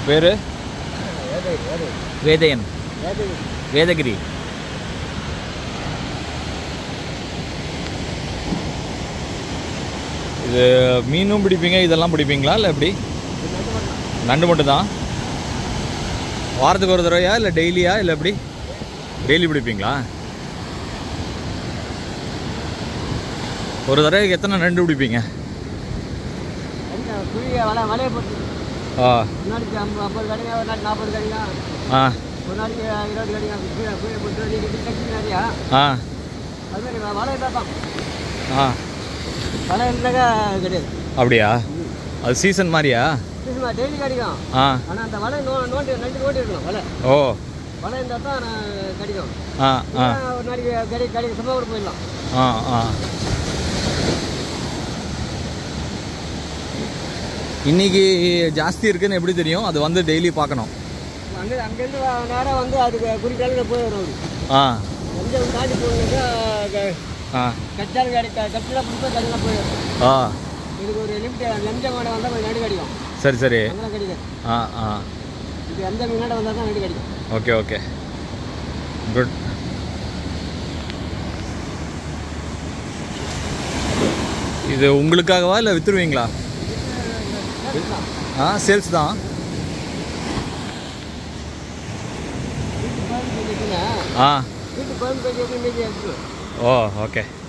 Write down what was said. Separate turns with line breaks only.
பேர்
ஏதை ஏதை
வேதையன்
ஏதை
வேதகிரி இது மீனும் பிடிப்பீங்க இதெல்லாம் பிடிப்பீங்களா இல்லை எப்படி நண்டு மட்டும்தான் வாரத்துக்கு ஒரு தடவையா இல்லை டெய்லியா இல்லை எப்படி டெய்லி பிடிப்பீங்களா ஒரு தடவைக்கு எத்தனை நண்டு பிடிப்பீங்க
என்ன குழிய வலை வலையை போட்டு
ஆ
ஒரு நாளைக்கு ஐம்பது ஐம்பது கடைங்க ஒரு நாளைக்கு நாற்பது கடைங்க
ஆ
ஒரு நாளைக்கு இருபது கடைங்க குழிய குழிய போட்டு நீங்கள் கட்டி நிறையா
ஆ
அது மாதிரி வ- வலை இருந்தால் தான்
ஆ
வலை இருந்தாக்கா கிடையாது
அப்படியா அது சீசன் மாதிரியா
சும்மா டெய்லி கிடைக்கும்
ஆ
ஆனால் அந்த வலை நோ நோண்டி நண்டு நோண்டி இருக்கணும் வலை
ஓ
வலை இருந்தால் தான் நான் கிடைக்கும்
ஆ ஆ
இல்லைன்னா ஒரு நாளைக்கு கடை கடைக்கு சும்மா கூட போயிடலாம்
ஆ ஆ இன்னைக்கு ஜாஸ்தி இருக்குன்னு எப்படி தெரியும் அது வந்து டெய்லி பார்க்கணும்
அங்கே அங்கேருந்து நேராக வந்து அதுக்கு குறிக்காலில் போயிடும் அப்படி
ஆ
கொஞ்சம் தாண்டி போனாக்கா
ஆ
கச்சால் கடை கச்சிலாம் பிடிச்சா கடையில் போயிடும்
ஆ
இதுக்கு ஒரு லிமிட் லஞ்சம் மாடை வந்தால் கொஞ்சம் நடு கிடைக்கும்
சரி சரி
அங்கெல்லாம் கிடைக்காது
ஆ ஆ
இது எந்த முன்னாடி வந்தால் தான் நடு கிடைக்கும்
ஓகே ஓகே குட் இது உங்களுக்காகவா இல்லை விற்றுருவீங்களா ஆ சேல்ஸ் தான்
வீட்டுக்கு கோயம்பு பேசிட்டுங்க
ஆ
வீட்டுக்கு கோயம்பு பேசி எப்படி மீதி எடுத்து
ஓ ஓகே